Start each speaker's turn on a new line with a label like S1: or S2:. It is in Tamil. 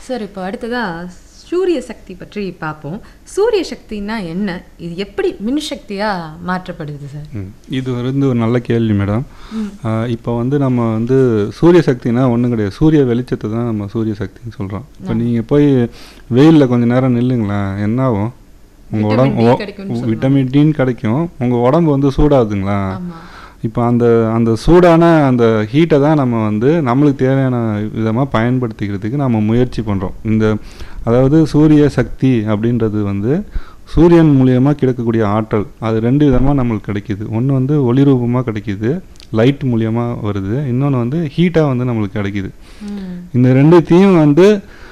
S1: சார் இப்போ அடுத்ததா சூரிய சக்தி பற்றி பார்ப்போம் சூரிய சக்தினா என்ன இது எப்படி மின்சக்தியா மாற்றப்படுது சார்
S2: ம். இது வந்து ஒரு நல்ல கேள்வி மேடம் இப்போ வந்து நம்ம வந்து சூரிய சக்தினா ஒன்றும் கிடையாது சூரிய வெளிச்சத்தை தான் நம்ம சூரிய சக்தின்னு சொல்கிறோம் இப்போ நீங்கள் போய் வெயிலில் கொஞ்ச நேரம் நில்லுங்களேன் என்ன ஆகும் உங்கள்
S1: விட்டமின் டி
S2: உடம்பு
S1: கிடைக்கும்னு
S2: விட்டமின் டின்னு கிடைக்கும் உங்கள் உடம்பு வந்து சூடாகுதுங்களா
S1: ஆமா
S2: இப்போ அந்த அந்த சூடான அந்த ஹீட்டை தான் நம்ம வந்து நம்மளுக்கு தேவையான விதமாக பயன்படுத்திக்கிறதுக்கு நம்ம முயற்சி பண்ணுறோம் இந்த அதாவது சூரிய சக்தி அப்படின்றது வந்து சூரியன் மூலியமாக கிடைக்கக்கூடிய ஆற்றல் அது ரெண்டு விதமாக நம்மளுக்கு கிடைக்கிது ஒன்று வந்து ஒளி ரூபமாக கிடைக்கிது லைட் மூலியமாக வருது இன்னொன்று வந்து ஹீட்டாக வந்து நம்மளுக்கு கிடைக்கிது
S1: ம்.
S2: இந்த ரெண்டுத்தையும் வந்து